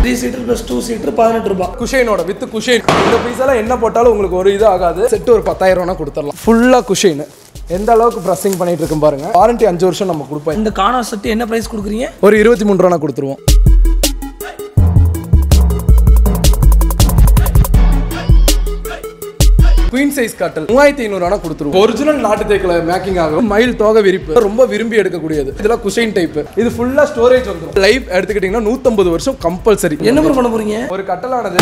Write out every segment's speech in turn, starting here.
Three seater plus two seater பதினெட்டு ரூபாய் குஷைனோட with குஷைன் இந்த பீஸெல்லாம் என்ன போட்டாலும் உங்களுக்கு ஒரு இது ஆகாது செட்டு ஒரு பத்தாயிரம் ரூபா கொடுத்துடலாம் ஃபுல்லாக குஷைன் எந்த அளவுக்கு ப்ரெஸ்ஸிங் பண்ணிட்டு இருக்கும் பாருங்க வாரண்டி அஞ்சு வருஷம் நம்ம கொடுப்போம் இந்த கானா செட்டு என்ன ப்ரைஸ் கொடுக்குறீங்க ஒரு இருபத்தி மூணு ரூபா கொடுத்துருவோம் குயின் சைஸ் காட்டல் மூவாயிரத்தி ஐநூறுவா கொடுத்துருவோம் ஒரிஜினல் நாட்டு தேக்கில் மேக்கிங் ஆகும் மயில் தோகை விரிப்பு ரொம்ப விரும்பி எடுக்கக்கூடியது இதெல்லாம் குஷைன் டைப் இது ஃபுல்லா ஸ்டோரேஜ் வந்துடும் லைஃப் எடுத்துக்கிட்டிங்கன்னா நூற்றம்பது வருஷம் கம்பல்சரி என்ன ப்ரோ பண்ண போறீங்க ஒரு கட்டலானது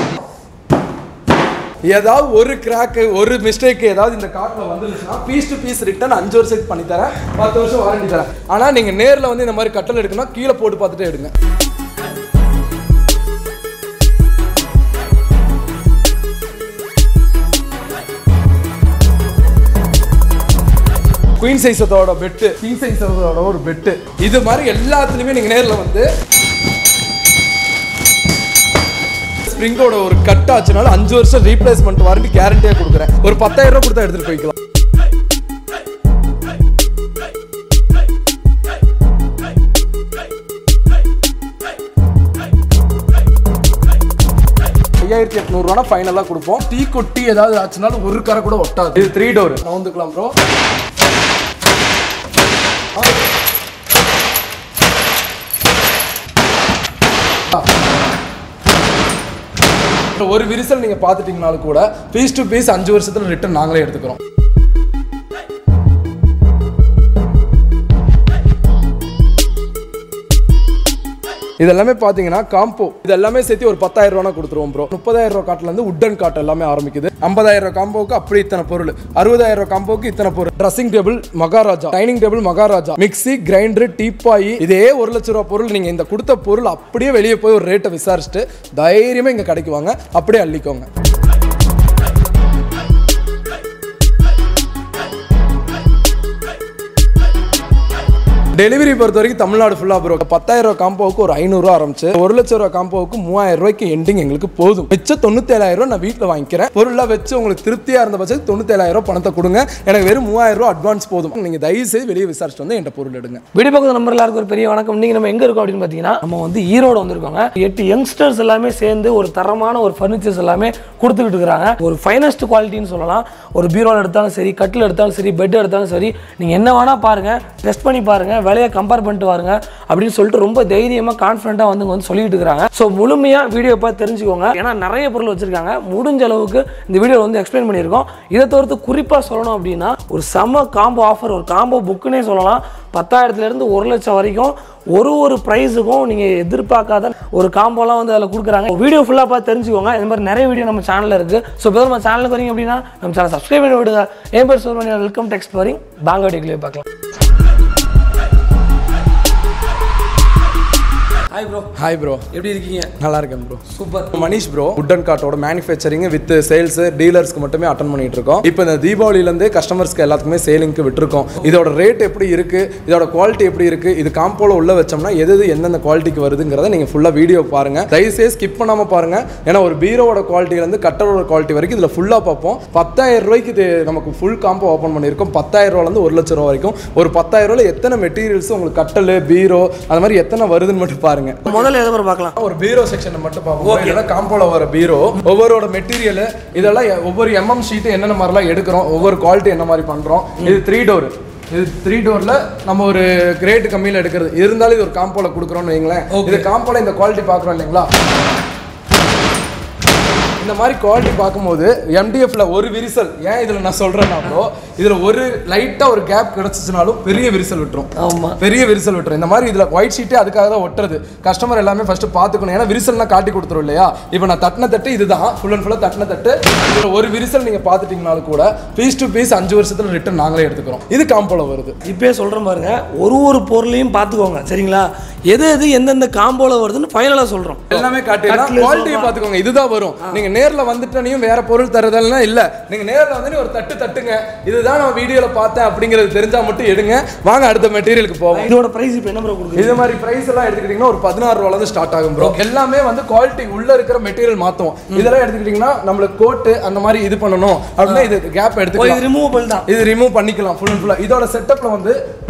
ஏதாவது ஒரு கிராக்கு ஒரு மிஸ்டேக் ஏதாவது இந்த கார்ட்டில் வந்துருச்சுன்னா பீஸ் டு பீஸ் ரிட்டர்ன் அஞ்சு வருஷத்துக்கு பண்ணி தரேன் பத்து வருஷம் வாரண்டி தரேன் ஆனால் நீங்கள் நேரில் வந்து இந்த மாதிரி கட்டல் எடுக்கணும் கீழே போட்டு பார்த்துட்டே எடுங்க குயின் சைஸத்தோட பெட்டு கிங் சைஸத்தோட ஒரு பெட்டு இது மாதிரி எல்லாத்துலேயுமே நீங்கள் நேரில் வந்து ஸ்ப்ரிங்கோட ஒரு கட் ஆச்சுனால அஞ்சு வருஷம் ரீப்ளேஸ்மெண்ட் வாரண்டி கேரண்டியாக கொடுக்குறேன் ஒரு பத்தாயிரம் ரூபா கொடுத்தா எடுத்துகிட்டு போய்க்கலாம் ஐயாயிரத்தி எட்நூறுவா ஃபைனலாக கொடுப்போம் டீ கொட்டி ஏதாவது ஆச்சுனாலும் ஒரு கரை கூட ஒட்டாது இது த்ரீ டோர் நவுந்துக்கலாம் ப்ரோ ஒரு விரிசல் நீங்க பார்த்துட்டீங்கனாலும் கூட பீஸ் டு பீஸ் அஞ்சு வருஷத்துல ரிட்டர்ன் நாங்களே எடுத்துக்கிறோம் இது எல்லாமே பார்த்தீங்கன்னா காம்போ இது எல்லாமே சேர்த்து ஒரு பத்தாயிரம் ரூபா கொடுத்துருவோம் ப்ரோ முப்பதாயிரம் ரூபா காட்டில் இருந்து உட்டன் காட் எல்லாமே ஆரம்பிக்குது ஐம்பதாயிரம் ரூபா காம்போவுக்கு அப்படி இத்தனை பொருள் அறுபதாயிரம் ரூபா காம்போவுக்கு இத்தனை பொருள் dressing table Maharaja dining table Maharaja mixie grinder teapoy இதே ஒரு லட்ச ரூபா பொருள் நீங்கள் இந்த கொடுத்த பொருள் அப்படியே வெளியே போய் ஒரு ரேட்டை விசாரிச்சுட்டு தைரியமாக இங்கே கடைக்கு வாங்க அப்படியே அள்ளிக்கோங்க டெலிவரி பொறுத்த வரைக்கும் தமிழ்நாடு ஃபுல்லாக ப்ரோ பத்தாயிரம் ரூபா காம்போவுக்கு ஒரு ஐநூறுரூவா ஆரம்பிச்சு ஒரு லட்சம் ரூபா காம்போவுக்கு மூவாயிரம் ரூபாய்க்கு எண்டிங் எங்களுக்கு போதும் மிச்சம் தொண்ணூத்தேழாயிரம் ரூபா நான் வீட்டில் வாங்கிக்கிறேன் பொருளாக வச்சு உங்களுக்கு திருப்தியாக இருந்த பட்சம் தொண்ணூத்தேழாயிரம் ரூபா பணத்தை கொடுங்க எனக்கு வெறும் மூவாயிரம் ரூபா அட்வான்ஸ் போதும் நீங்கள் தயவு செய்து வெளியே விசாரிச்சுட்டு வந்து என்கிட்ட பொருள் எடுங்க வீடியோ பக்கத்து நம்பர் எல்லாருக்கும் ஒரு பெரிய வணக்கம் நீங்க நம்ம எங்க இருக்கோம் அப்படின்னு பார்த்தீங்கன்னா நம்ம வந்து ஈரோடு வந்திருக்கோங்க எட்டு யங்ஸ்டர்ஸ் எல்லாமே சேர்ந்து ஒரு தரமான ஒரு ஃபர்னிச்சர்ஸ் எல்லாமே கொடுத்துக்கிட்டு இருக்கிறாங்க ஒரு ஃபைனஸ்ட் குவாலிட்டின்னு சொல்லலாம் ஒரு பீரோல் எடுத்தாலும் சரி கட்டில் எடுத்தாலும் சரி பெட் எடுத்தாலும் சரி நீங்க என்ன வேணா பாருங்க டெஸ்ட் பண்ணி பாருங்க விலையை கம்பேர் பண்ணிட்டு பாருங்க அப்படின்னு சொல்லிட்டு ரொம்ப தைரியமா கான்ஃபிடண்டா வந்து இங்க வந்து சொல்லிட்டு இருக்காங்க ஸோ முழுமையா வீடியோ பார்த்து தெரிஞ்சுக்கோங்க ஏன்னா நிறைய பொருள் வச்சிருக்காங்க முடிஞ்ச அளவுக்கு இந்த வீடியோ வந்து எக்ஸ்பிளைன் பண்ணியிருக்கோம் இதை தவிர்த்து குறிப்பாக சொல்லணும் அப்படின்னா ஒரு செம காம்போ ஆஃபர் ஒரு காம்போ புக்குன்னே சொல்லலாம் பத்தாயிரத்துலேருந்து ஒரு லட்சம் வரைக்கும் ஒரு ஒரு ப்ரைஸுக்கும் நீங்கள் எதிர்பார்க்காத ஒரு காம்போலாம் வந்து அதில் கொடுக்குறாங்க வீடியோ ஃபுல்லாக பார்த்து தெரிஞ்சுக்கோங்க இந்த மாதிரி நிறைய வீடியோ நம்ம சேனலில் இருக்குது ஸோ இப்போ நம்ம சேனலுக்கு வரீங்க அப்படின்னா நம்ம சேனல் சப்ஸ்கிரைப் பண்ணி விடுங்க என் பேர் சொல்லுவாங்க வெல்கம் டெக்ஸ்ட் வரிங் பேங்க் டிகிலே பார்க்கலாம் ஹாய் ப்ரோ ஹாய் ப்ரோ எப்படி இருக்கீங்க நல்லா இருக்கேன் bro super Manish bro wooden கார்ட்டோட மேனுஃபேக்சரிங் வித் சேல்ஸ் டீலர்ஸ்க்கு மட்டுமே அட்டன் பண்ணிட்டு இருக்கோம் இப்போ இந்த தீபாவளியிலேருந்து கஸ்டமர்ஸ்க்கு எல்லாத்துக்குமே சேலிங்க்கு விட்டுருக்கோம் இதோட ரேட் எப்படி இருக்கு இதோட குவாலிட்டி எப்படி இருக்கு இது காம்போல உள்ள வச்சோம்னா எது எது எந்தெந்த குவாலிட்டிக்கு வருதுங்கிறத நீங்க ஃபுல்லா வீடியோ பாருங்க தயவுசெய்து ஸ்கிப் பண்ணாம பாருங்க ஏன்னா ஒரு பீரோவோட குவாலிட்டிலேருந்து கட்டரோட குவாலிட்டி வரைக்கும் இதுல ஃபுல்லா பார்ப்போம் பத்தாயிரம் ரூபாய்க்கு இது நமக்கு ஃபுல் காம்போ ஓப்பன் பண்ணியிருக்கோம் பத்தாயிரம் ரூபாலேருந்து ஒரு லட்சம் ரூபா வரைக்கும் ஒரு பத்தாயிரம் ரூபாயில எத்தனை மெட்டீரியல்ஸ் உங்களுக்கு கட்டல் பீரோ அந்த மாதிரி எத்தனை வருதுன்னு மட்டும் பாருங்க முதல்ல எதை பேர் பார்க்கலாம் ஒரு பீரோ செக்ஷன் மட்டும் பார்ப்போம் இதெல்லாம் காம்போல வர பீரோ ஒவ்வொருவோட மெட்டீரியல் இதெல்லாம் எ- ஒவ்வொரு எம்எம் ஷீட் என்னென்ன மாதிரிலாம் எடுக்கிறோம் ஒவ்வொரு குவாலிட்டி என்ன மாதிரி பண்றோம் இது த்ரீ டோர் இது த்ரீ டோர்ல நம்ம ஒரு கிரேட் கம்மியில் எடுக்கிறது இருந்தாலும் இது ஒரு காம்போல கொடுக்குறோம்னு வைங்களேன் இது காம்போல இந்த குவாலிட்டி பார்க்குறோம் இல்லைங்களா இந்த மாதிரி குவாலிட்டி பார்க்கும்போது எம்டிஎஃப்ல ஒரு விரிசல் ஏன் இதுல நான் சொல்றேன்னா bro, இதுல ஒரு லைட்டா ஒரு கேப் கிடைச்சிச்சுனாலும் பெரிய விரிசல் விட்டுரும் ஆமாம் பெரிய விரிசல் விட்டுரும் இந்த மாதிரி இதுல ஒயிட் ஷீட்டே அதுக்காக தான் ஒட்டுறது கஸ்டமர் எல்லாமே ஃபர்ஸ்ட் பார்த்துக்கணும் ஏன்னா விரிசல்னா காட்டி கொடுத்துரும் இல்லையா இப்போ நான் தட்டின தட்டு இதுதான் ஃபுல் அண்ட் ஃபுல்லாக தட்டின தட்டு இதுல ஒரு விரிசல் நீங்க பார்த்துட்டீங்கனாலும் கூட பீஸ் டு பீஸ் அஞ்சு வருஷத்துல ரிட்டர்ன் நாங்களே எடுத்துக்கிறோம் இது காம்போல வருது இப்பயே சொல்கிறேன் பாருங்க ஒரு ஒரு பொருளையும் பார்த்துக்கோங்க சரிங்களா எது எது எந்தெந்த காம்போல வருதுன்னு ஃபைனலாக சொல்கிறோம் எல்லாமே காட்டிடலாம் குவாலிட்டியை பார்த்துக்கோங்க இதுதான் வரும் நீங்க நேர்ல வந்துட்டனையும் வேற பொருள் தருதெல்லாம் இல்ல நீங்க நேர்ல வந்து ஒரு தட்டு தட்டுங்க இதுதான் நான் வீடியோல பார்த்தேன் அப்படிங்கிறது தெரிஞ்சா மட்டும் எடுங்க வாங்க அடுத்த மெட்டீரியலுக்கு போவோம் இதோட ப்ரைஸ் இப்போ என்ன ப்ரோ கொடுக்குறீங்க இது மாதிரி பிரைஸ் எல்லாம் எடுத்துக்கிட்டீங்கன்னா ஒரு பதினாறு ரூபால இருந்து ஸ்டார்ட் ஆகும் ப்ரோ எல்லாமே வந்து குவாலிட்டி உள்ள இருக்கிற மெட்டீரியல் மாத்துவோம் இதெல்லாம் எடுத்துக்கிட்டீங்கன்னா நம்மளுக்கு கோட்டு அந்த மாதிரி இது பண்ணணும் அப்படின்னா இது கேப் ஓ இது எடுத்துக்கலாம் ரிமூவபிள் தான் இது ரிமூவ் பண்ணிக்கலாம் ஃபுல் அண்ட் ஃபுல்லா இதோட செட்டப்ல வந்து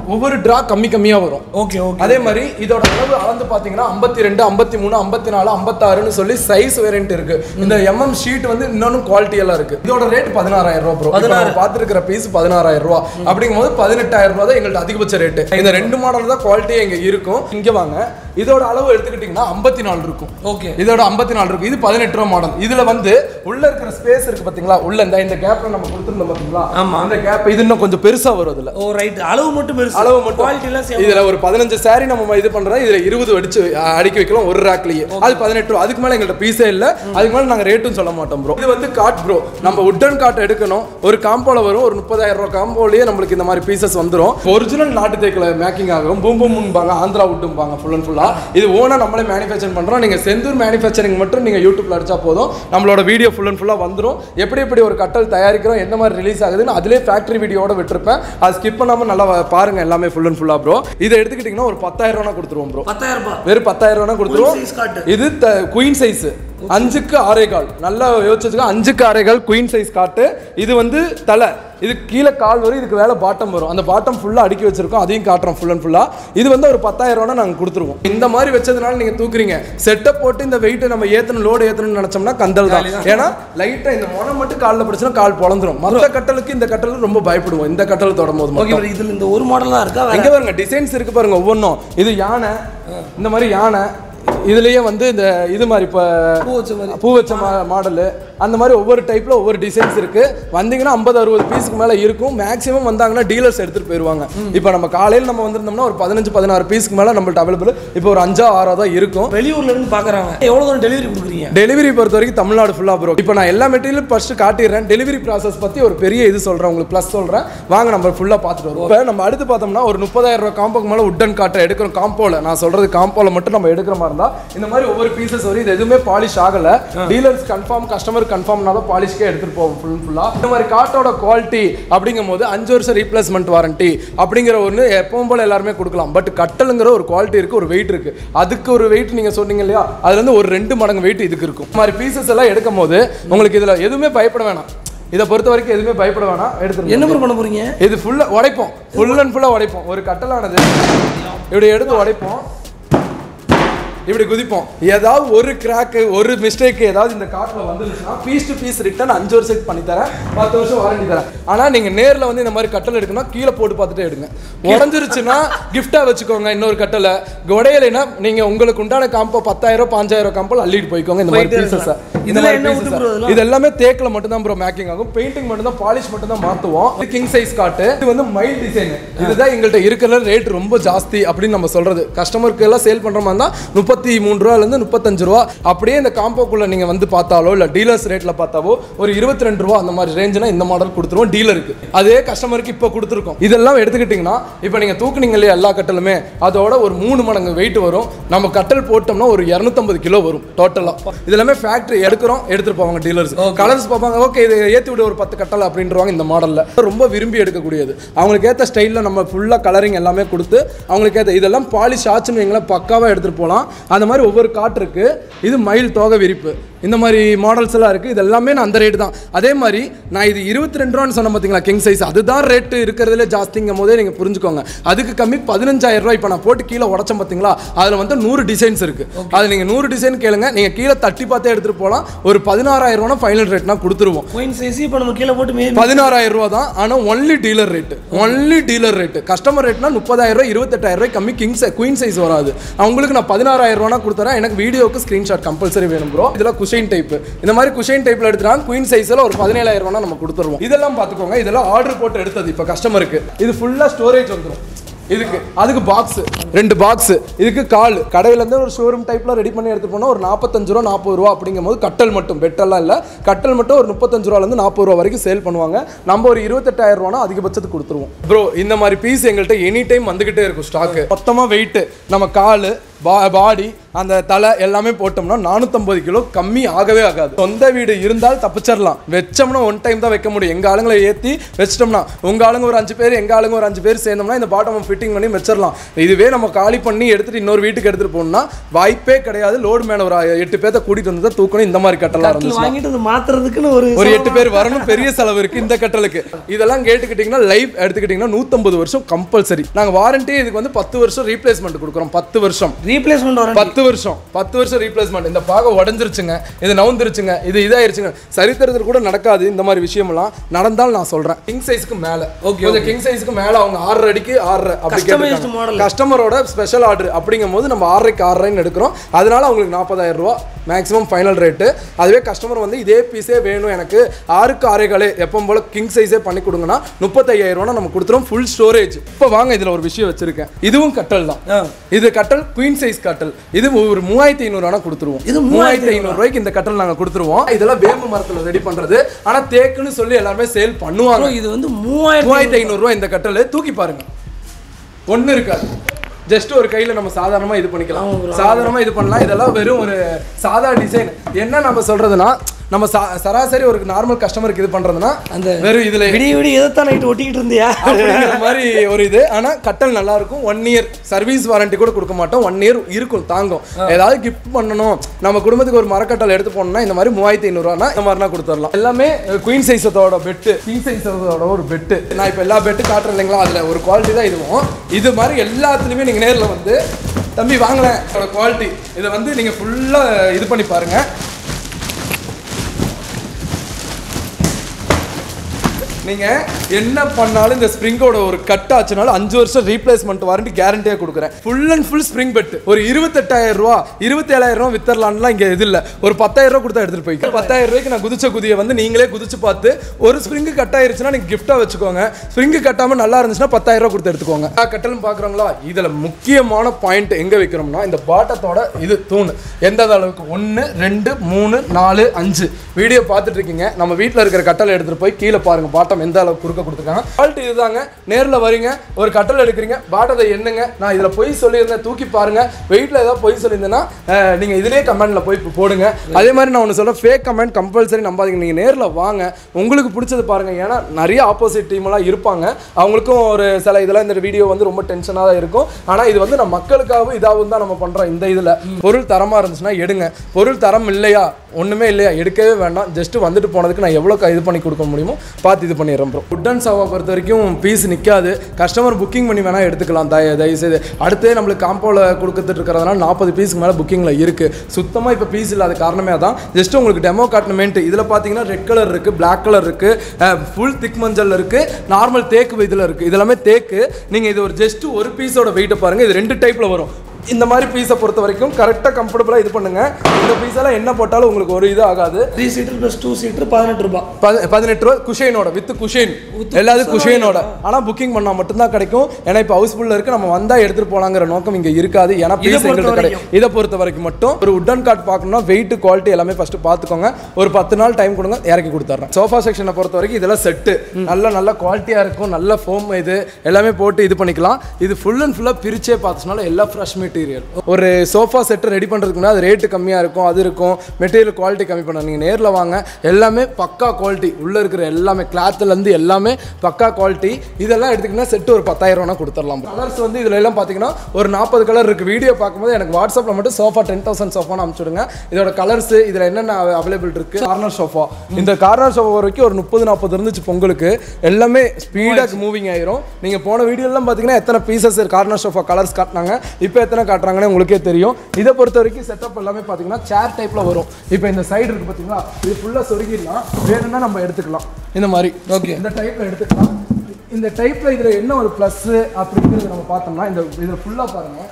ஒவ்வொரு டிரா கம்மி கம்மியா வரும் ஓகே ஓகே அதே மாதிரி இதோட அளவு அளந்து பாத்தீங்கன்னா ஐம்பத்தி ரெண்டு ஐம்பத்தி மூணு ஐம்பத்தி நாலு ஐம்பத்தாறுன்னு சொல்லி சைஸ் வேரியன்ட் இருக்கு இந்த எம்எம் ஷீட் வந்து இன்னொன்னும் குவாலிட்டி எல்லாம் இருக்கு இதோட ரேட் பதினாறாயிரம் ரூபாய் ப்ரோ பதினாறு பார்த்துருக்கிற பீஸ் பதினாறாயிரம் ரூபாய் அப்படிங்கும் போது பதினெட்டாயிரம் ரூபாய் தான் எங்கள்ட்ட அதிகபட்ச ரேட்டு இந்த ரெண்டு மாடல் தான் குவாலிட்டி இங்க இருக்கும் இங்க வாங்க இதோட அளவு எடுத்துக்கிட்டீங்கன்னா ஐம்பத்தி நாலு இருக்கும் ஓகே இதோட ஐம்பத்தி நாலு இருக்கும் இது பதினெட்டு ரூபா மாடல் இதுல வந்து உள்ள இருக்கிற ஸ்பேஸ் இருக்கு பாத்தீங்களா உள்ள இந்த இந்த கேப்ல நம்ம கொடுத்துருந்தோம் பாத்தீங்களா ஆமா. அந்த கேப் இது இன்னும் கொஞ்சம் பெருசா வரும் இதுல ஓ ரைட் அளவு மட்டும் பெருசு அளவு மட்டும் குவாலிட்டி எல்லாம் சேம் இதுல ஒரு பதினஞ்சு saree நம்ம இது பண்றோம் இதுல இருபது அடிச்சு அஹ், அடுக்கி வைக்கலாம் ஒரு ரேக்லயே அது பதினெட்டு ரூபா அதுக்கு மேல எங்கள்ட்ட பீஸே இல்ல அதுக்கு மேல நாங்க ரேட்டும் சொல்ல மாட்டோம் ப்ரோ இது வந்து காட் ப்ரோ நம்ம உட்டன் காட் எடுக்கணும் ஒரு காம்போல வரும் ஒரு முப்பதாயிரம் ரூபாய் காம்போலயே நம்மளுக்கு இந்த மாதிரி பீசஸ் வந்துரும் ஒரிஜினல் நாட்டு தேக்கில் மேக்கிங் ஆகும் பூம் பூம்பாங்க ஆந்திரா உட்டும்பாங்க ஃபுல் அண்ட் ஃபுல்லா இது ஓனா நம்மளே மேனுஃபேக்சர் பண்றோம் நீங்க செந்தூர் மேனுஃபேக்சரிங் மட்டும் நீங்க யூடியூப்ல அடிச்சா போதும் நம்மளோட வீடியோ ஃபுல் அண்ட் ஃபுல்லா வந்துரும் எப்படி எப்படி ஒரு கட்டல் தயாரிக்கிறோம் எந்த மாதிரி ரிலீஸ் ஆகுதுன்னு அதிலே ஃபேக்டரி வீடியோட விட்டுருப்பேன் அது ஸ்கிப் பண்ணாம நல்லா வ- பாருங்க எல்லாமே ஃபுல் அண்ட் ஃபுல்லா ப்ரோ இதை எடுத்துக்கிட்டிங்கன்னா ஒரு பத்தாயிரம் ரூபா கொடுத்துருவோம் ப்ரோ பத்தாயிரம் ரூபாய் வெறும் பத்தாயிரம் ரூபா கொடுத்துருவோம் size காட்டு. இது குயின் சைஸ் அஞ்சுக்கு ஆறே கால் நல்லா யோசிச்சுக்கோ அஞ்சுக்கு ஆறே கால் குயின் சைஸ் காட்டு இது வந்து தலை இது கீழே கால் வரும் இதுக்கு மேலே பாட்டம் வரும் அந்த பாட்டம் ஃபுல்லாக அடுக்கி வச்சிருக்கோம் அதையும் காட்டுறோம் ஃபுல் அண்ட் ஃபுல்லாக இது வந்து ஒரு பத்தாயிரம் ரூபா நாங்கள் கொடுத்துருவோம் இந்த மாதிரி வச்சதுனால நீங்கள் தூக்குறீங்க செட்டப் போட்டு இந்த வெயிட்டை நம்ம ஏற்றணும் லோடு ஏற்றணும்னு நினச்சோம்னா கந்தல் தான் ஏன்னா லைட்டாக இந்த முனை மட்டும் காலில் பிடிச்சுன்னா கால் பொழந்துரும் மற்ற கட்டலுக்கு இந்த கட்டலுக்கு ரொம்ப பயப்படுவோம் இந்த கட்டல் தொடும் போது ஓகே மட்டும் இதுல இந்த ஒரு மாடல் தான் இருக்கா வேற எங்க பாருங்க டிசைன்ஸ் இருக்கு பாருங்க ஒவ்வொன்றும் இது யானை இந்த மாதிரி யானை இதுலயே வந்து இந்த இது மாதிரி இப்போ பூ வச்ச மாதிரி பூ வச்ச மாடலு அந்த மாதிரி ஒவ்வொரு டைப்ல ஒவ்வொரு டிசைன்ஸ் இருக்கு வந்தீங்கன்னா ஐம்பது அறுபது பீஸுக்கு மேல இருக்கும் மேக்ஸிமம் வந்தாங்கன்னா டீலர்ஸ் எடுத்துட்டு போயிருவாங்க இப்போ நம்ம காலையில் நம்ம வந்திருந்தோம்னா ஒரு பதினஞ்சு பதினாறு பீஸ்க்கு மேல நம்மள்ட்ட அவைலபிள் இப்போ ஒரு அஞ்சா ஆறோ தான் இருக்கும் வெளியூர்ல இருந்து பாக்குறாங்க எவ்வளவு தூரம் டெலிவரி கொடுக்குறீங்க டெலிவரி பொறுத்த வரைக்கும் தமிழ்நாடு ஃபுல்லாக ப்ரோ இப்போ நான் எல்லா மெட்டீரியலும் ஃபர்ஸ்ட் காட்டிடுறேன் டெலிவரி ப்ராசஸ் பற்றி ஒரு பெரிய இது சொல்கிறேன் உங்களுக்கு ப்ளஸ் சொல்கிறேன் வாங்க நம்ம ஃபுல்லாக பார்த்துட்டு வருவோம் இப்போ நம்ம அடுத்து பார்த்தோம்னா ஒரு முப்பதாயிரம் ரூபாய் காம்போக்கு மேலே உட்டன் காட்டை எடுக்கிறோம் காம்போல நான் சொல்கிறது காம்போல மட்டும் நம்ம எடுக்கிற மாதிரி இருந்தால் இந்த மாதிரி ஒவ்வொரு பீசஸ் வரும் இது எதுவுமே பாலிஷ் ஆகலை டீலர்ஸ் கன்ஃபார்ம் கஸ்டமர் கன்ஃபார்ம்னா தான் பாலிஷ்க்கே எடுத்துகிட்டு போவோம் ஃபுல் ஃபுல்லாக இந்த மாதிரி காட்டோட குவாலிட்டி அப்படிங்கும் போது அஞ்சு வருஷம் ரீப்ளேஸ்மெண்ட் வாரண்டி அப்படிங்கிற ஒன்று எப்பவும் போல எல்லாருமே கொடுக்கலாம் பட் கட்டலுங்கிற ஒரு குவாலிட்டி இருக்கு ஒரு வெயிட் இருக்கு அதுக்கு ஒரு வெயிட் நீங்க சொன்னீங்க இல்லையா அதுல இருந்து ஒரு ரெண்டு மடங்கு வெயிட் இதுக்கு இருக்கும் இந்த மாதிரி பீசஸ் எல்லாம் எடுக்கும் போது உங்களுக்கு இதுல எதுவுமே பயப்பட வேணாம் இதை பொறுத்த வரைக்கும் எதுவுமே பயப்பட வேணாம் எடுத்துருங்க என்ன ப்ரோ பண்ண போறீங்க இது ஃபுல்லா உடைப்போம் ஃபுல் அண்ட் ஃபுல்லா உடைப்போம் ஒரு கட்டலானது இப்படி எடுத்து உடைப்போம் இப்படி குதிப்போம் ஏதாவது ஒரு கிராக்கு ஒரு மிஸ்டேக் ஏதாவது இந்த காட்டில் வந்துருச்சுன்னா பீஸ் டு பீஸ் ரிட்டர்ன் அஞ்சு வருஷத்துக்கு பண்ணி தரேன் பத்து வருஷம் வாரண்டி தரேன் ஆனால் நீங்கள் நேரில் வந்து இந்த மாதிரி கட்டல் எடுக்கணும் கீழே போட்டு பார்த்துட்டே எடுங்க உடஞ்சிருச்சுன்னா கிஃப்டாக வச்சுக்கோங்க இன்னொரு கட்டலை உடையலைன்னா நீங்கள் உங்களுக்கு உண்டான காம்போ பத்தாயிரம் பாஞ்சாயிரம் காம்போ அள்ளிட்டு போய்க்கோங்க இந்த மாதிரி போயிட்டே பீசஸ் இருக்கலாம். இந்த இதுல மாதிரி என்ன pieces விட்டு bro இதெல்லாம்? இது எல்லாமே தேக்கில் மட்டும் தான் ப்ரோ மேக்கிங் ஆகும் பெயிண்டிங் மட்டும் தான் பாலிஷ் மட்டும் தான் மாற்றுவோம் இது கிங் சைஸ் காட்டு இது வந்து மைல் டிசைன் இதுதான் எங்கள்கிட்ட இருக்கிற ரேட் ரொம்ப ஜாஸ்தி அப்படின்னு நம்ம சொல்றது கஸ்டமருக்கு எல்லாம் சேல் பண்ற மாதிரி தான் முப்பத்தி மூணு ரூபாலேருந்து முப்பத்தஞ்சு ரூபா அப்படியே இந்த காம்போக்குள்ள நீங்க வந்து பார்த்தாலோ இல்லை டீலர்ஸ் ரேட்ல பார்த்தாவோ ஒரு இருபத்தி ரெண்டு ரூபா அந்த மாதிரி ரேஞ்சுனா இந்த மாடல் கொடுத்துருவோம் டீலருக்கு அதே கஸ்டமருக்கு இப்போ கொடுத்துருக்கோம் இதெல்லாம் எடுத்துக்கிட்டிங்கன்னா இப்போ நீங்க தூக்குனீங்க இல்லையா எல்லா கட்டலுமே அதோட ஒரு மூணு மடங்கு வெயிட் வரும் நம்ம கட்டல் போட்டோம்னா ஒரு இரநூத்தம்பது கிலோ வரும் டோட்டலாக இது எல்லாமே ஃபேக்ட்ரி எடுக்கிறோம் எடுத்துட்டு போவாங்க டீலர்ஸ் கலர்ஸ் பார்ப்பாங்க ஓகே இது ஏற்றி விட ஒரு பத்து கட்டல் அப்படின்றவாங்க இந்த மாடலில் ரொம்ப விரும்பி எடுக்கக்கூடியது அவங்களுக்கு ஏற்ற ஸ்டைலில் நம்ம ஃபுல்லாக கலரிங் எல்லாமே கொடுத்து அவங்களுக்கு ஏற்ற இதெல்லாம் பாலிஷ் ஆச்சுன்னு வைங்களேன் பக்காவாக எடுத்துகிட்டு போகலாம் அந்த மாதிரி ஒவ்வொரு காட்டு இருக்கு இது மயில் தோகை விரிப்பு இந்த மாதிரி மாடல்ஸ் எல்லாம் இருக்குது இது எல்லாமே நான் அந்த ரேட்டு தான் அதே மாதிரி நான் இது இருபத்தி ரெண்டு ரூபான்னு சொன்ன பார்த்தீங்களா கிங் சைஸ் அதுதான் ரேட்டு இருக்கிறதுல ஜாஸ்திங்கும் போதே நீங்கள் புரிஞ்சுக்கோங்க அதுக்கு கம்மி பதினஞ்சாயிரம் ரூபாய் இப்போ நான் போட்டு கீழே உடச்சேன் பார்த்தீங்களா அதில் வந்து நூறு டிசைன்ஸ் இருக்கு அது நீங்கள் நூறு டிசைன் கேளுங்க நீங்கள் கீழே தட்டி பார்த்தே எடுத்துகிட்டு போகலாம் ஒரு பதினாறாயிரம் ரூபா ஃபைனல் ரேட்னா கொடுத்துருவோம் கோயின் சைஸ் இப்போ நம்ம கீழே போட்டு மே பதினாறாயிரம் ரூபா தான் ஆனால் only dealer rate only dealer rate customer ரேட்னா முப்பதாயிரம் ரூபாய் இருபத்தெட்டாயிரம் ரூபாய் கம்மி கிங் குயின் சைஸ் வராது அவங்களுக்கு நான் பதினாறாயிரம் ரூபா கொடுத்துறேன் எனக்கு வீடியோக்கு ஸ்க்ரீன்ஷாட் கம்பல்சரி வேணும் ப்ரோ இதெல்லாம் குஷைன் டைப் இந்த மாதிரி குஷைன் டைப்ல எடுத்துட்டாங்க குயின் சைஸ்ல ஒரு பதினேழாயிரம் ரூபா நம்ம கொடுத்துருவோம் இதெல்லாம் பார்த்துக்கோங்க இதெல்லாம் ஆர்டர் போட்டு எடுத்தது இப்போ கஸ்டமருக்கு இது ஃபுல்லாக ஸ்டோரேஜ் வந்துடும் இதுக்கு அதுக்கு பாக்ஸ் ரெண்டு பாக்ஸ் இதுக்கு கால் கடையில இருந்து ஒரு ஷோரூம் டைப்ல ரெடி பண்ணி எடுத்து போனா ஒரு நாற்பத்தஞ்சு ரூபா நாற்பது ரூபா அப்படிங்கும் போது கட்டல் மட்டும் பெட்டெல்லாம் இல்ல கட்டல் மட்டும் ஒரு முப்பத்தஞ்சு ரூபால இருந்து நாற்பது ரூபா வரைக்கும் சேல் பண்ணுவாங்க நம்ம ஒரு இருபத்தெட்டாயிரம் ரூபா அதிகபட்சத்துக்கு கொடுத்துருவோம் ப்ரோ இந்த மாதிரி பீஸ் எங்கள்கிட்ட எனி டைம் வந்துகிட்டே இருக்கும் ஸ்டாக் மொத்தமா வெயிட் நம்ம கால் பா பாடி அந்த தலை எல்லாமே போட்டோம்னா நானூற்றம்பது கிலோ கம்மி ஆகவே ஆகாது சொந்த வீடு இருந்தால் தப்பிச்சிடலாம் வச்சோம்னா ஒன் டைம் தான் வைக்க முடியும் எங்கள் ஆளுங்களை ஏற்றி வச்சிட்டோம்னா உங்கள் ஆளுங்க ஒரு அஞ்சு பேர் எங்கள் ஆளுங்க ஒரு அஞ்சு பேர் சேர்ந்தோம்னா இந்த பாட்டம் ஃபிட்டிங் பண்ணி வச்சிடலாம் இதுவே நம்ம காலி பண்ணி எடுத்துட்டு இன்னொரு வீட்டுக்கு எடுத்துகிட்டு போகணும்னா வாய்ப்பே கிடையாது லோடு மேலே ஒரு எட்டு பேர்த்த கூட்டிகிட்டு வந்து தான் தூக்கணும் இந்த மாதிரி கட்டலாம் கட்டில் இருந்துச்சு வாங்கிட்டு அது மாத்துறதுக்குன்னு ஒரு ஒரு எட்டு பேர் வரணும் பெரிய செலவு இருக்கு இந்த கட்டலுக்கு இதெல்லாம் கேட்டுக்கிட்டீங்கன்னா லைவ் எடுத்துக்கிட்டீங்கன்னா நூத்தம்பது வருஷம் கம்பல்சரி நாங்க வாரண்டி இதுக்கு வந்து பத்து வருஷம் ரீப்ளேஸ்மெண்ட் கொடுக்குறோம் பத்து வருஷம் ரீப்ளேஸ்மெண்ட் வர பத்து வருஷம் பத்து வருஷம் ரீப்ளேஸ்மெண்ட் இந்த பாகம் உடஞ்சிருச்சுங்க இது நவுந்துருச்சுங்க இது இதாயிருச்சுங்க சரித்திரத்தில் கூட நடக்காது இந்த மாதிரி விஷயமெல்லாம் நடந்தால் நான் சொல்றேன் கிங் சைஸ்க்கு மேல Okay, கொஞ்சம் கிங் சைஸ்க்கு மேல அவங்க ஆறரை அடிக்கு ஆறரை அப்படி Customized கேட்டிருக்காங்க. model. கஸ்டமரோட ஸ்பெஷல் ஆர்டர் அப்படிங்கும் போது நம்ம ஆறரைக்கு ஆறரைன்னு எடுக்கிறோம் அதனால அவங்களுக்கு நாற்பதாயிரம் ரூபா மேக்ஸிமம் ஃபைனல் ரேட்டு அதுவே கஸ்டமர் வந்து இதே பீஸே வேணும் எனக்கு ஆறுக்கு ஆறைகளே எப்பவும் போல கிங் சைஸே பண்ணி கொடுங்கன்னா முப்பத்தையாயிரம் ரூபா நம்ம கொடுத்துரும் ஃபுல் ஸ்டோரேஜ் இப்போ வாங்க இதில் ஒரு விஷயம் வச்சிருக்கேன் இதுவும் கட்டல் தான் இது கட்டல் குயின் சைஸ் கட்டல் இது ஒரு மூவாயிரத்தி ஐநூறுவா கொடுத்துருவோம் இது மூவாயிரத்தி ஐநூறு ரூபாய்க்கு இந்த கட்டல் நாங்கள் கொடுத்துருவோம் இதெல்லாம் வேம்பு மரத்தில் ரெடி பண்றது ஆனா தேக்குன்னு சொல்லி எல்லாருமே சேல் பண்ணுவாங்க இது வந்து மூவாயிரம் மூவாயிரத்தி ஐநூறுரூவா இந்த கட்டல் தூக்கி பாருங்க ஒன்றும் இருக்காது ஜஸ்ட் ஒரு கையில் நம்ம சாதாரணமாக இது பண்ணிக்கலாம் சாதாரணமாக இது பண்ணலாம் இதெல்லாம் வெறும் ஒரு சாதா டிசைன் என்ன நம்ம சொல்றதுன்னா நம்ம சா சராசரி ஒரு நார்மல் கஸ்டமருக்கு இது பண்றதுன்னா அந்த வெறும் இதுல விடிய விடிய எதைத்தான் நைட்டு ஒட்டிக்கிட்டு இருந்தியா அப்படிங்கிற மாதிரி ஒரு இது ஆனா கட்டல் நல்லா இருக்கும் ஒன் இயர் சர்வீஸ் வாரண்டி கூட கொடுக்க மாட்டோம் ஒன் இயர் இருக்கும் தாங்கும் ஏதாவது கிஃப்ட் பண்ணணும் நம்ம குடும்பத்துக்கு ஒரு மரக்கட்டல் எடுத்து போனோம்னா இந்த மாதிரி மூவாயிரத்தி ஐநூறுவானா இந்த மாதிரிலாம் கொடுத்துடலாம் எல்லாமே குயின் சைஸத்தோட பெட்டு கிங் சைஸத்தோட ஒரு பெட்டு நான் இப்போ எல்லா பெட்டு காட்டுறேன் இல்லைங்களா அதில் ஒரு குவாலிட்டி தான் இதுவும் இது மாதிரி எல்லாத்துலேயுமே நீங்கள் நேரில் வந்து தம்பி வாங்கலேன் இதோட குவாலிட்டி இதை வந்து நீங்கள் ஃபுல்லாக இது பண்ணி பாருங்கள் நீங்க என்ன பண்ணாலும் இந்த ஸ்ப்ரிங்கோட ஒரு கட் ஆச்சுனாலும் அஞ்சு வருஷம் ரீப்ளேஸ்மெண்ட் வாரண்டி கேரண்டியா கொடுக்குறேன் full and full spring bed ஒரு இருபத்தெட்டாயிரம் ரூபா இருபத்தேழாயிரம் ரூபா வித்தரலாம்லாம் இங்க இது இல்ல ஒரு பத்தாயிரம் ரூபா கொடுத்தா எடுத்துட்டு போய்க்க பத்தாயிரம் ரூபாய்க்கு நான் குதிச்ச குதியை வந்து நீங்களே குதிச்சு பார்த்து ஒரு ஸ்ப்ரிங்கு கட் ஆயிருச்சுன்னா நீங்க கிஃப்டா வச்சுக்கோங்க ஸ்ப்ரிங்கு கட்டாம நல்லா இருந்துச்சுன்னா பத்தாயிரம் ரூபா கொடுத்து எடுத்துக்கோங்க ஆ, கட்டலும் பாக்குறோங்களா இதுல முக்கியமான பாயிண்ட் எங்க வைக்கிறோம்னா இந்த பாட்டத்தோட இது தூண் எந்த அளவுக்கு ஒன்று ரெண்டு மூணு நாலு அஞ்சு வீடியோ பார்த்துட்டு இருக்கீங்க நம்ம வீட்டில் இருக்கிற கட்டளை எடுத்துட்டு போய் கீழே பாருங்க பாட்டம் எந்த அளவுக்கு குறுக்க கொடுத்துருக்காங்க குவாலிட்டி இதுதாங்க நேரில் வரீங்க ஒரு கட்டளை எடுக்கிறீங்க பாட்டத்தை என்னங்க நான் இதில் பொய் சொல்லியிருந்தேன் தூக்கி பாருங்க வெயிட்டில் ஏதாவது பொய் சொல்லியிருந்தேன்னா அஹ், நீங்க இதுலேயே கமெண்ட்ல போய் போடுங்க அதே மாதிரி நான் ஒன்று சொல்ல ஃபேக் கமெண்ட் கம்பல்சரி நம்பாதீங்க நீங்கள் நேரில் வாங்க உங்களுக்கு பிடிச்சது பாருங்க ஏன்னா நிறைய ஆப்போசிட் டீம் எல்லாம் இருப்பாங்க அவங்களுக்கும் ஒரு சில இதெல்லாம் இந்த வீடியோ வந்து ரொம்ப டென்ஷனாக தான் இருக்கும் ஆனால் இது வந்து நம்ம மக்களுக்காகவும் இதாகவும் தான் நம்ம பண்ணுறோம் இந்த இதில் பொருள் தரமாக இருந்துச்சுன்னா எடுங்க பொருள் தரம் இல்லையா ஒன்றுமே இல்லையா எடுக்கவே வேண்டாம் ஜஸ்ட் வந்துட்டு போனதுக்கு நான் எவ்வளோ இது பண்ணி கொடுக்க முடியுமோ பார்த்து இது பண்ணிடுறேன் ப்ரோ உட்டன் சாவா பொறுத்த வரைக்கும் பீஸ் நிற்காது கஸ்டமர் புக்கிங் பண்ணி வேணால் எடுத்துக்கலாம் தய தயவுசெய்து அடுத்தே நம்மளுக்கு காம்போவில் கொடுத்துட்டு இருக்கிறதுனால நாற்பது பீஸுக்கு மேலே புக்கிங்கில் இருக்குது சுத்தமாக இப்போ பீஸ் இல்லாத காரணமே அதான் ஜஸ்ட் உங்களுக்கு டெமோ காட்டணுமேன்ட்டு இதில் பார்த்தீங்கன்னா ரெட் கலர் இருக்குது பிளாக் கலர் இருக்குது ஃபுல் திக் மஞ்சள் இருக்குது நார்மல் தேக்கு இதில் இருக்குது இதெல்லாமே தேக்கு நீங்கள் இது ஒரு ஜஸ்ட் ஒரு பீஸோட வெயிட்டை பாருங்கள் இது ரெண்டு டைப்பில் வரும் இந்த மாதிரி பீஸை பொறுத்த வரைக்கும் கரெக்டாக கம்ஃபர்டபுளாக இது பண்ணுங்க இந்த பீஸெல்லாம் என்ன போட்டாலும் உங்களுக்கு ஒரு இது ஆகாது three seater plus two seater பதினெட்டு ரூபாய் பத- பதினெட்டு ரூபா குஷேனோட வித் குஷேன் எல்லாரும் குஷேனோட ஆனால் புக்கிங் பண்ணால் மட்டும்தான் கிடைக்கும் ஏன்னா இப்போ ஹவுஸ்ஃபுல்ல இருக்கு நம்ம வந்தா எடுத்துட்டு போலாங்கிற நோக்கம் இங்க இருக்காது ஏன்னா இதை பீஸ் பொறுத்த எங்களுக்கு கிடைக்கும் இதை பொறுத்த வரைக்கும் மட்டும் ஒரு உட்டன் கார்ட் பார்க்கணும்னா வெயிட் குவாலிட்டி எல்லாமே ஃபர்ஸ்ட் பார்த்துக்கோங்க ஒரு பத்து நாள் டைம் கொடுங்க இறக்கி கொடுத்துட்றேன் சோஃபா செக்ஷனை பொறுத்த வரைக்கும் இதெல்லாம் செட்டு நல்ல நல்ல குவாலிட்டியாக இருக்கும் நல்ல ஃபோம் இது எல்லாமே போட்டு இது பண்ணிக்கலாம் இது ஃபுல் அண்ட் ஃபுல்லாக பிரிச்சே பார்த்துனால எல்லாம் ஃப்ரெஷ் மெட்டீரியல் ஒரு சோஃபா செட்டு ரெடி பண்ணுறதுக்கு முன்னாடி அது ரேட்டு கம்மியாக இருக்கும் அது இருக்கும் மெட்டீரியல் குவாலிட்டி கம்மி பண்ண நீங்கள் நேரில் வாங்க எல்லாமே பக்கா குவாலிட்டி உள்ளே இருக்கிற எல்லாமே கிளாத்துலேருந்து எல்லாமே பக்கா குவாலிட்டி இதெல்லாம் எடுத்துக்கிட்டா செட்டு ஒரு பத்தாயிரம் ரூபா கொடுத்துடலாம் கலர்ஸ் வந்து இதில் எல்லாம் பார்த்தீங்கன்னா ஒரு நாற்பது கலர் இருக்குது வீடியோ பார்க்கும்போது எனக்கு வாட்ஸ்அப்பில் மட்டும் சோஃபா டென் தௌசண்ட் சோஃபான்னு அனுப்பிச்சுடுங்க இதோட கலர்ஸ் இதில் என்னென்ன அவைலபிள் இருக்குது கார்னர் சோஃபா இந்த கார்னர் சோஃபா வரைக்கும் ஒரு முப்பது நாற்பது இருந்துச்சு பொங்கலுக்கு எல்லாமே ஸ்பீடாக மூவிங் ஆயிரும் நீங்கள் போன வீடியோலாம் பார்த்தீங்கன்னா எத்தனை பீசஸ் கார்னர் சோஃபா கலர்ஸ் காட்டினாங்க இப்போ எத்தனை காட்டுறாங்கன்னு உங்களுக்கே தெரியும் இதை பொறுத்த வரைக்கும் செட்டப் எல்லாமே பார்த்தீங்கன்னா சேர் டைப்பில் வரும் இப்போ இந்த சைடு இருக்குது பார்த்தீங்களா இது ஃபுல்லாக சொருகிடலாம் வேணும்னா நம்ம எடுத்துக்கலாம் இந்த மாதிரி ஓகே இந்த டைப்பில் எடுத்துக்கலாம் இந்த டைப்பில் இதில் என்ன ஒரு ப்ளஸ்ஸு அப்படிங்கிறது நம்ம பார்த்தோம்னா இந்த இதில் ஃபுல்லாக பாருங்கள்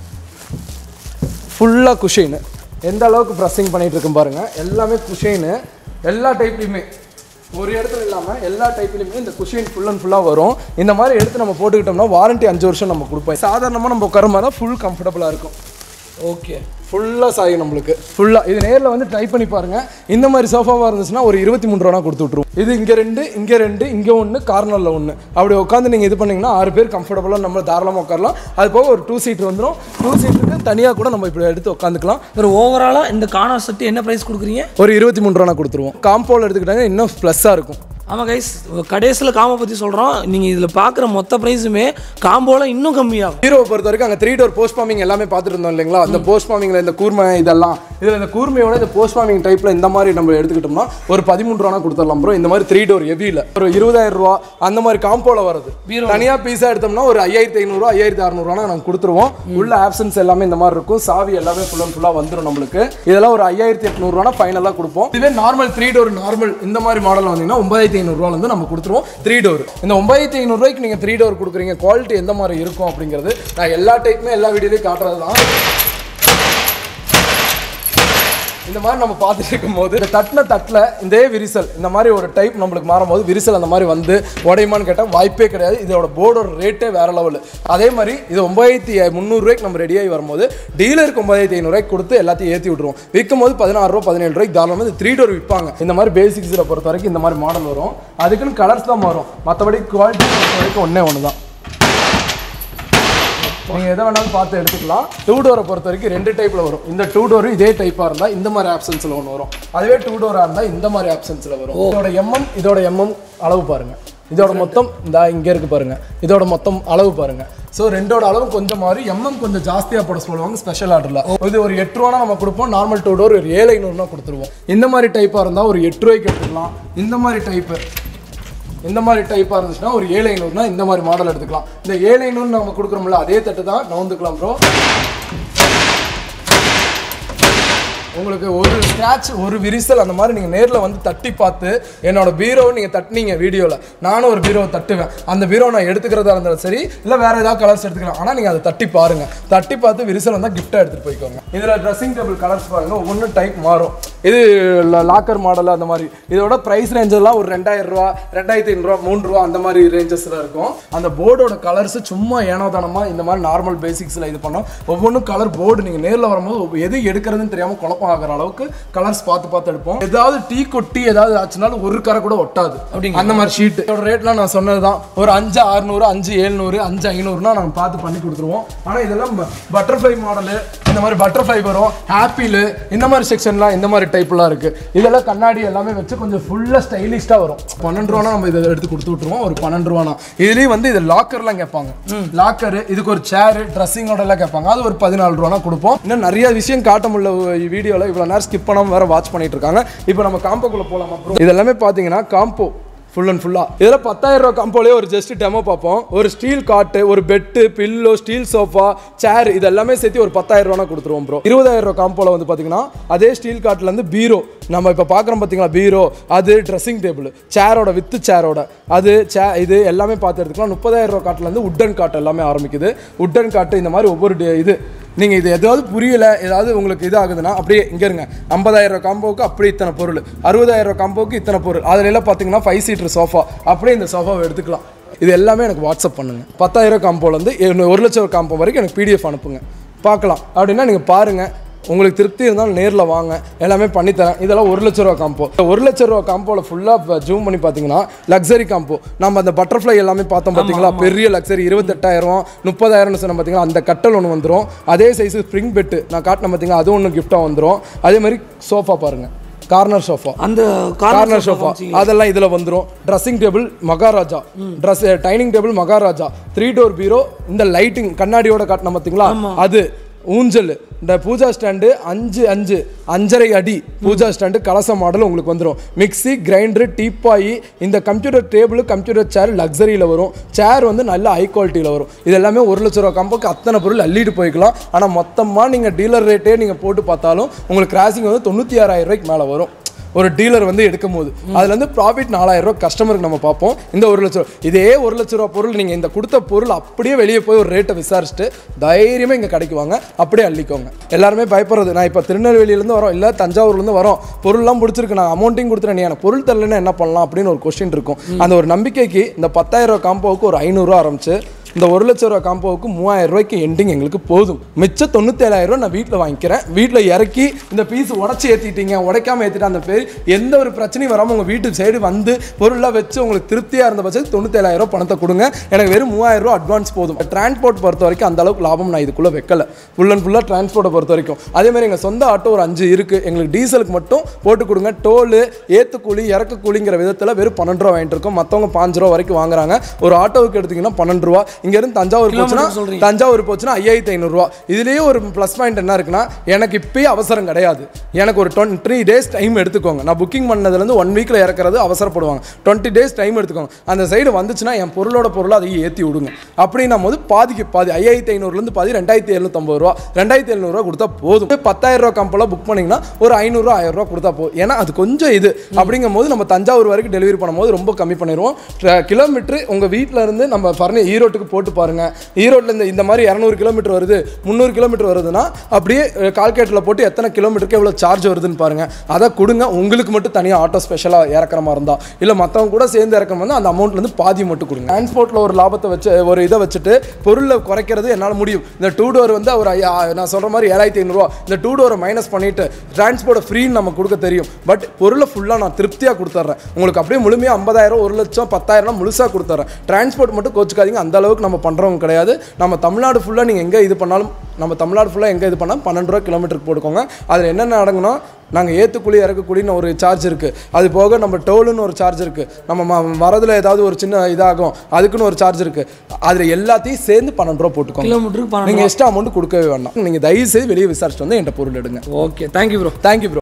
ஃபுல்லாக குஷின் எந்த அளவுக்கு ப்ரெஸ்ஸிங் பண்ணிட்டு இருக்கும் பாருங்க எல்லாமே குஷின் எல்லா டைப்லையுமே ஒரு இடத்துல இல்லாமல் எல்லா டைப்லையுமே இந்த குஷின் ஃபுல் அண்ட் ஃபுல்லாக வரும் இந்த மாதிரி எடுத்து நம்ம போட்டுக்கிட்டோம்னா வாரண்டி அஞ்சு வருஷம் நம்ம கொடுப்போம் சாதாரணமாக நம்ம உட்கார மாதிரி தான் ஃபுல் கம்ஃபர்டபுளாக இருக்கும் ஓகே ஃபுல்லாக சாயும் நம்மளுக்கு ஃபுல்லாக இது நேரில் வந்து ட்ரை பண்ணி பாருங்க இந்த மாதிரி சோஃபாவாக இருந்துச்சுன்னா ஒரு இருபத்தி மூணு ரூபா கொடுத்து விட்ருவோம் இது இங்கே ரெண்டு இங்கே ரெண்டு இங்கே ஒன்று கார்னரில் ஒன்று அப்படி உட்காந்து நீங்கள் இது பண்ணீங்கன்னா ஆறு பேர் கம்ஃபர்டபுளாக நம்ம தாராளமாக உட்காரலாம் அது போக ஒரு டூ சீட் வந்துடும் டூ சீட்டுக்கு தனியாக கூட நம்ம இப்படி எடுத்து உட்காந்துக்கலாம் சார் ஓவராலாக இந்த கார்னர் செட்டு என்ன ப்ரைஸ் கொடுக்குறீங்க ஒரு இருபத்தி மூணு ரூபா கொடுத்துருவோம் காம்போவில் எடுத்துக்கிட்டாங்க இன்னும் ப்ளஸ்ஸாக இருக்கும் ஆமாம் கைஸ் கடைசியில் காம்போ பற்றி சொல்கிறோம் நீங்கள் இதில் பார்க்குற மொத்த ப்ரைஸுமே காம்போவில் இன்னும் கம்மியாகும் ஹீரோவை பொறுத்த வரைக்கும் அங்கே த்ரீ டோர் போஸ்ட் ஃபார்மிங் எல்லாமே பார்த்துட்டு இருந்தோம் இல்லைங்களா அந்த போஸ்ட் ஃபார்மிங்கில் இந்த கூர்மை இதெல்லாம் இதில் இந்த கூர்மையோட இந்த போஸ்ட் ஃபார்மிங் டைப்பில் இந்த மாதிரி நம்ம எடுத்துக்கிட்டோம்னா ஒரு பதிமூணு ரூபா கொடுத்துடலாம் ப்ரோ இந்த மாதிரி த்ரீ டோர் ஹெவியில் ஒரு இருபதாயிரம் ரூபா அந்த மாதிரி காம்போல வருது Bureau. தனியாக பீஸாக எடுத்தோம்னா ஒரு ஐயாயிரத்தி ஐநூறுரூவா ஐயாயிரத்தி அறநூறுவா நாங்கள் கொடுத்துருவோம் உள்ள ஆப்ஷன்ஸ் எல்லாமே இந்த மாதிரி இருக்கும் சாவி எல்லாமே ஃபுல் அண்ட் ஃபுல்லாக வந்துடும் நம்மளுக்கு இதெல்லாம் ஒரு ஐயாயிரத்தி எட்நூறுவா ஃபைனலாக கொடுப்போம் இதுவே நார்மல் த்ரீ டோர் நார்மல் இந்த மாதிரி மாடல் வந்தீங்கன்னா ஒன்பதாயிரத்தி ஐநூறுரூவா வந்து நம்ம கொடுத்துருவோம் த்ரீ டோர் இந்த ஒன்பதாயிரத்தி ஐநூறுரூவாய்க்கு நீங்கள் த்ரீ டோர் கொடுக்குறீங்க குவாலிட்டி எந்த மாதிரி இருக்கும் அப்படிங்கிறது நான் எல்லா டைப்புமே எல்லா வீடியோலையும் காட்டுறது தான் இந்த மாதிரி நம்ம பார்த்துட்டு இருக்கும்போது இந்த தட்டின தட்டில் இதே விரிசல் இந்த மாதிரி ஒரு டைப் நம்மளுக்கு மாறும்போது விரிசல் அந்த மாதிரி வந்து உடையுமான்னு கேட்டால் வாய்ப்பே கிடையாது இதோட போர்டோட ரேட்டே வேற லெவல் அதே மாதிரி இது ஒன்பதாயிரத்தி முந்நூறுரூவாய்க்கு நம்ம ரெடியாகி வரும்போது டீலருக்கு ஒன்பதாயிரத்தி ஐநூறுரூவாய்க்கு கொடுத்து எல்லாத்தையும் ஏற்றி விட்ருவோம் விற்கும் போது பதினாறு ரூபா பதினேழு ரூபாய்க்கு தாராளமாக இந்த த்ரீ டோர் விற்பாங்க இந்த மாதிரி பேசிக்ஸில் பொறுத்த வரைக்கும் இந்த மாதிரி மாடல் வரும் அதுக்குன்னு கலர்ஸ் தான் மாறும் மற்றபடி குவாலிட்டி பொறுத்த வரைக்கும் ஒன்றே ஒன்று தான் நீங்கள் எதை வேணாலும் பார்த்து எடுத்துக்கலாம் டூ டோரை பொறுத்த வரைக்கும் ரெண்டு டைப்பில் வரும் இந்த டூ டோர் இதே டைப்பாக இருந்தால் இந்த மாதிரி ஆப்ஷன்ஸில் ஒன்று வரும் அதுவே டூ டோராக இருந்தால் இந்த மாதிரி ஆப்ஷன்ஸில் வரும் இதோட எம்எம் இதோட எம்எம் அளவு பாருங்க இதோட மொத்தம் இந்த இங்கே இருக்கு பாருங்க இதோட மொத்தம் அளவு பாருங்க ஸோ ரெண்டோட அளவு கொஞ்சம் மாறி எம்எம் கொஞ்சம் ஜாஸ்தியாக போட சொல்லுவாங்க ஸ்பெஷல் ஆர்டரில் இது ஒரு எட்டு ரூபா நம்ம கொடுப்போம் நார்மல் டூ டோர் ஒரு ஏழு ஐநூறுனா கொடுத்துருவோம் இந்த மாதிரி டைப்பாக இருந்தால் ஒரு எட்டு ரூபாய்க்கு எடுத்துக்கலாம் இந்த மாதிரி டைப்பு இந்த மாதிரி டைப்பாக இருந்துச்சுன்னா ஒரு ஏழு ஐநூறுனா இந்த மாதிரி மாடல் எடுத்துக்கலாம் இந்த ஏழு ஐநூறு நம்ம கொடுக்குறோம்ல அதே தட்டு தான் நவுந்துக்கலாம் ப்ரோ உங்களுக்கு ஒரு ஸ்க்ராட்ச் ஒரு விரிசல் அந்த மாதிரி நீங்கள் நேரில் வந்து தட்டி பார்த்து என்னோட பீரோவை நீங்கள் தட்டினீங்க வீடியோவில் நானும் ஒரு பீரோவை தட்டுவேன் அந்த பீரோ நான் எடுத்துக்கிறதா இருந்தாலும் சரி இல்லை வேறு ஏதாவது கலர்ஸ் எடுத்துக்கலாம் ஆனால் நீங்கள் அதை தட்டி பாருங்கள் தட்டி பார்த்து விரிசல் வந்தால் கிஃப்ட்டாக எடுத்துகிட்டு போய்க்கோங்க இதில் ட்ரெஸ்ஸிங் டேபிள் கலர்ஸ் பாருங்கள் ஒவ்வொன்றும் டைப் மாறும் இது லாக்கர் மாடல் அந்த மாதிரி இதோட ப்ரைஸ் ரேஞ்ச் எல்லாம் ஒரு ரெண்டாயிரம் ரூபா ரெண்டாயிரத்தி ஐநூறுரூவா மூணு ரூபா அந்த மாதிரி ரேஞ்சஸில் இருக்கும் அந்த போர்டோட கலர்ஸ் சும்மா ஏனோதானமாக இந்த மாதிரி நார்மல் பேசிக்ஸில் இது பண்ணோம் ஒவ்வொன்றும் கலர் போர்டு நீங்கள் நேரில் வரும்போது ஒவ்வொரு- எது எடுக்கிறதுன்னு தெரியாமல் குழப்பம் ஆகிற அளவுக்கு கலர்ஸ் பார்த்து பார்த்து எடுப்போம் ஏதாவது டீ கொட்டி ஏதாவது ஆச்சுனாலும் ஒரு கரை கூட ஒட்டாது அப்படிங்களா? அந்த மாதிரி ஷீட் இதோட ரேட்லாம் நான் சொன்னது தான் ஒரு அஞ்சு அறுநூறு அஞ்சு ஏழ்நூறு அஞ்சு ஐநூறுனா நாங்கள் பார்த்து பண்ணி கொடுத்துருவோம் ஆனால் இதெல்லாம் பட்டர்ஃப்ளை மாடலு இந்த மாதிரி பட்டர்ஃப்ளை வரும் ஆப்பிள் இந்த மாதிரி செக்ஷன்லாம் இந்த மாதிரி டைப்லாம் இருக்கு இதெல்லாம் கண்ணாடி எல்லாமே வச்சு கொஞ்சம் ஃபுல்லாக ஸ்டைலிஷ்டாக வரும் பன்னெண்டு ரூபானா நம்ம இதை எடுத்து கொடுத்து விட்டுருவோம் ஒரு பன்னெண்டு ரூபானா இதுலேயும் வந்து இது லாக்கர்லாம் கேட்பாங்க லாக்கர் இதுக்கு ஒரு சேரு ட்ரெஸ்ஸிங்கோட எல்லாம் கேட்பாங்க அது ஒரு பதினாலு ரூபானா கொடுப்போம் இன்னும் நிறைய விஷயம் காட்ட முடியல வீடியோவில் இவ்வளோ நேரம் ஸ்கிப் பண்ணாமல் வேற வாட்ச் பண்ணிட்டு இருக்காங்க இப்போ நம்ம காம்போக்குள்ளே போகலாம் அப்புறம் இதெல்லாமே பார்த்தீங்கன்னா காம்போ ஃபுல் அண்ட் ஃபுல்லாக இதில் பத்தாயிரம் ரூபா கம்போலே ஒரு ஜஸ்ட் டெமோ பார்ப்போம் ஒரு ஸ்டீல் காட்டு ஒரு bed pillow steel sofa chair இது எல்லாமே சேர்த்து ஒரு பத்தாயிரம் ரூபா கொடுத்துருவோம் ப்ரோ இருபதாயிரம் ரூபா காம்போல வந்து பார்த்தீங்கன்னா அதே ஸ்டீல் காட்டுலேருந்து பீரோ நம்ம இப்போ பார்க்குறோம் பார்த்தீங்களா பீரோ அது ட்ரெஸ்ஸிங் டேபிள் சேரோட வித்து சேரோட அது சே இது எல்லாமே பார்த்து எடுத்துக்கலாம் முப்பதாயிரம் ரூபா காட்டுலேருந்து உட்டன் காட்டு எல்லாமே ஆரம்பிக்குது உட்டன் காட்டு இந்த மாதிரி ஒவ்வொரு டி- இது நீங்கள் இது எதாவது புரியல ஏதாவது உங்களுக்கு இது ஆகுதுன்னா அப்படியே இங்கே இருங்க ஐம்பதாயிரம் ரூபா காம்போவுக்கு அப்படி இத்தனை பொருள் அறுபதாயிரம் ரூபா காம்போவுக்கு இத்தனை பொருள் அதுல எல்லாம் பார்த்தீங்கன்னா ஃபைவ் சீட்டர் சோஃபா அப்படியே இந்த சோஃபாவை எடுத்துக்கலாம் இது எல்லாமே எனக்கு வாட்ஸ்அப் பண்ணுங்க பத்தாயிரம் காம்போலேருந்து ஒரு லட்சம் காம்போ வரைக்கும் எனக்கு பிடிஎஃப் அனுப்புங்க பார்க்கலாம் அப்படின்னா நீங்கள் பாருங்கள் உங்களுக்கு திருப்தி இருந்தாலும் நேரில் வாங்க எல்லாமே பண்ணித்தரேன் இதெல்லாம் ஒரு லட்ச ரூபா காம்போ ஒரு லட்ச ரூபா காம்போவில் ஃபுல்லாக ஜூம் பண்ணி பார்த்தீங்கன்னா லக்ஸரி காம்போ நம்ம அந்த பட்டர்ஃப்ளை எல்லாமே பார்த்தோம் பார்த்தீங்களா பெரிய லக்ஸரி இருபத்தெட்டாயிரம் முப்பதாயிரம்னு சொன்ன பார்த்தீங்களா அந்த கட்டல் ஒன்று வந்துடும் அதே சைஸ் ஸ்ப்ரிங் பெட்டு நான் காட்டின பார்த்தீங்களா அது ஒன்று கிஃப்டாக வந்துடும் அதே மாதிரி சோஃபா பாருங்கள் கார்னர் சோஃபா அந்த கார்னர் சோஃபா அதெல்லாம் இதுல வந்துரும் dressing table Maharaja dress dining table Maharaja three door பீரோ இந்த லைட்டிங் கண்ணாடியோட காட்டின பார்த்தீங்களா அது ஊஞ்சல் இந்த பூஜா ஸ்டாண்டு அஞ்சு அஞ்சு அஞ்சரை அடி பூஜா ஸ்டாண்டு கலச மாடல் உங்களுக்கு வந்துடும் மிக்ஸி கிரைண்டரு டீப்பாயி இந்த கம்ப்யூட்டர் டேபிள் கம்ப்யூட்டர் சேர் லக்ஸரியில் வரும் சேர் வந்து நல்ல ஹை குவாலிட்டியில் வரும் இது எல்லாமே ஒரு லட்ச ரூபா கம்போக்கு அத்தனை பொருள் அள்ளிட்டு போய்க்கலாம் ஆனால் மொத்தமாக நீங்கள் டீலர் ரேட்டே நீங்கள் போட்டு பார்த்தாலும் உங்களுக்கு கிராசிங் வந்து தொண்ணூற்றி ஆறாயிரம் ரூபாய்க்கு மேலே வரும் ஒரு டீலர் வந்து எடுக்கும் போது அதுலேருந்து ப்ராஃபிட் நாலாயிரம் ரூபாய் கஸ்டமருக்கு நம்ம பார்ப்போம் இந்த ஒரு லட்ச ரூபா இதே ஒரு லட்ச ரூபா பொருள் நீங்கள் இந்த கொடுத்த பொருள் அப்படியே வெளியே போய் ஒரு ரேட்டை விசாரிச்சுட்டு தைரியமாக இங்கே கடைக்கு வாங்க அப்படியே அள்ளிக்கோங்க எல்லாருமே பயப்படுறது நான் இப்போ திருநெல்வேலியிலேருந்து வரோம் இல்லை தஞ்சாவூர்லேருந்து வரோம் பொருள்லாம் பிடிச்சிருக்கு நான் அமௌண்ட்டையும் கொடுத்துறேன் நீ எனக்கு பொருள் தரலன்னா என்ன பண்ணலாம் அப்படின்னு ஒரு கொஸ்டின் இருக்கும் அந்த ஒரு நம்பிக்கைக்கு இந்த பத்தாயிரம் ரூபா காம்போவுக்கு ஒரு ஐநூறுரூவா ஆரம்பிச்சு இந்த ஒரு லட்ச ரூபா காம்போவுக்கு மூவாயிரம் ரூபாய்க்கு எண்டிங் எங்களுக்கு போதும் மிச்சம் தொண்ணூத்தேழாயிரம் ரூபா நான் வீட்டில் வாங்கிக்கிறேன் வீட்டில் இறக்கி இந்த பீஸ் உடச்சி ஏற்றிட்டீங்க உடைக்காம ஏற்றிட்டு அந்த பேர் எந்த ஒரு பிரச்சனையும் வராமல் உங்கள் வீட்டு சைடு வந்து பொருளாக வச்சு உங்களுக்கு திருப்தியாக இருந்த பட்சத்துக்கு தொண்ணூத்தேழாயிரம் ரூபா பணத்தை கொடுங்க எனக்கு வெறும் மூவாயிரம் ரூபா அட்வான்ஸ் போதும் டிரான்ஸ்போர்ட் பொறுத்த வரைக்கும் அந்த அளவுக்கு லாபம் நான் இதுக்குள்ளே வைக்கல ஃபுல் அண்ட் ஃபுல்லாக டிரான்ஸ்போர்ட்டை பொறுத்த வரைக்கும் அதே மாதிரி எங்கள் சொந்த ஆட்டோ ஒரு அஞ்சு இருக்குது எங்களுக்கு டீசலுக்கு மட்டும் போட்டு கொடுங்க டோலு ஏத்து கூலி இறக்கு கூலிங்கிற விதத்தில் வெறும் பன்னெண்டு ரூபா வாங்கிட்டு இருக்கோம் மற்றவங்க பாஞ்சு ரூபா வரைக்கும் வாங்குறாங்க ஒரு ஆட்டோவுக்கு எடுத்தீங்கன்னா பன்னெண்டு ரூபா இங்கேருந்து தஞ்சாவூர் போச்சுன்னா சொல்றீங்க. தஞ்சாவூர் போச்சுன்னா ஐயாயிரத்தி ஐநூறுரூவா இதுலேயே ஒரு ப்ளஸ் பாயிண்ட் என்ன இருக்குன்னா எனக்கு இப்பயே அவசரம் கிடையாது எனக்கு ஒரு டுவெண்ட்டி டேஸ் டைம் எடுத்துக்கோங்க நான் புக்கிங் பண்ணதுலேருந்து ஒன் வீக்கில் இறக்குறது அவசரப்படுவாங்க டுவெண்ட்டி டேஸ் டைம் எடுத்துக்கோங்க அந்த சைடு வந்துச்சுன்னா என் பொருளோட பொருளை அதை ஏற்றி விடுங்க அப்படின்னும் போது பாதிக்கு பாதி ஐயாயிரத்தி ஐநூறுலேருந்து பாதி ரெண்டாயிரத்தி எழுநூத்தம்பது ரூபா ரெண்டாயிரத்தி எழுநூறுவா கொடுத்தா போதும் பத்தாயிரம் ரூபா கம்பெல்லாம் புக் பண்ணிங்கன்னா ஒரு ஐநூறுரூவா ஆயிரம் ரூபா கொடுத்தா போதும் ஏன்னா அது கொஞ்சம் இது அப்படிங்கும் போது நம்ம தஞ்சாவூர் வரைக்கும் டெலிவரி பண்ணும்போது ரொம்ப கம்மி பண்ணிடுவோம் கிலோமீட்டர் உங்கள் வீட்டில் இருந்து நம்ம பரணி ஈரோட்டுக்கு போட்டு பாருங்க ஈரோட்டில் இந்த இந்த மாதிரி இரநூறு கிலோமீட்டர் வருது முந்நூறு கிலோமீட்டர் வருதுன்னா அப்படியே கால்குலேட்டரில் போட்டு எத்தனை கிலோமீட்டருக்கு எவ்வளோ சார்ஜ் வருதுன்னு பாருங்க அதை கொடுங்க உங்களுக்கு மட்டும் தனியாக ஆட்டோ ஸ்பெஷலாக இறக்குற மாதிரி இருந்தால் இல்லை மற்றவங்க கூட சேர்ந்து இறக்குற மாதிரி இருந்தா அந்த அமௌண்ட்லேருந்து பாதி மட்டும் கொடுங்க டிரான்ஸ்போர்ட்டில் ஒரு லாபத்தை வச்சு ஒரு இதை வச்சுட்டு பொருளை குறைக்கிறது என்னால் முடியும் இந்த டூ டோர் வந்து ஒரு ஐயா- நான் சொல்கிற மாதிரி ஏழாயிரத்தி ஐநூறுரூவா இந்த டூ டோரை மைனஸ் பண்ணிட்டு டிரான்ஸ்போர்ட்டை ஃப்ரீன்னு நம்ம கொடுக்க தெரியும் பட் பொருளை ஃபுல்லாக நான் திருப்தியாக கொடுத்துட்றேன் உங்களுக்கு அப்படியே முழுமையாக ஐம்பதாயிரம் ஒரு லட்சம் பத்தாயிரம் முழுசாக கொடுத்துட்றேன் டிரான்ஸ்போர்ட் மட்டும் கோச்சுக்காதீங்க அந்த அளவுக்கு நம்ம பண்ணுறவங்க கிடையாது நம்ம தமிழ்நாடு ஃபுல்லாக நீங்கள் எங்கே இது பண்ணாலும் நம்ம தமிழ்நாடு ஃபுல்லாக எங்கே இது பண்ணாலும் பன்னெண்டு ரூபா கிலோமீட்டருக்கு போட்டுக்கோங்க அதில் என்னென்ன அடங்கணும் நாங்கள் ஏற்றுக்குழி இறக்கக்குழின்னு ஒரு சார்ஜ் இருக்குது அது போக நம்ம டோலுன்னு ஒரு சார்ஜ் இருக்குது நம்ம ம- வரதுல ஏதாவது ஒரு சின்ன இதாகும் அதுக்குன்னு ஒரு சார்ஜ் இருக்குது அதில் எல்லாத்தையும் சேர்ந்து பன்னெண்டு ரூபா போட்டுக்கோங்க கிலோமீட்டருக்கு பன்னெண்டு நீங்கள் எக்ஸ்ட்ரா அமௌண்ட் கொடுக்கவே வேண்டாம் நீங்கள் தயவு செய்து வெளியே விசாரிச்சுட்டு வந்து என்கிட்ட பொருள் எடுங்க okay thank you bro thank you bro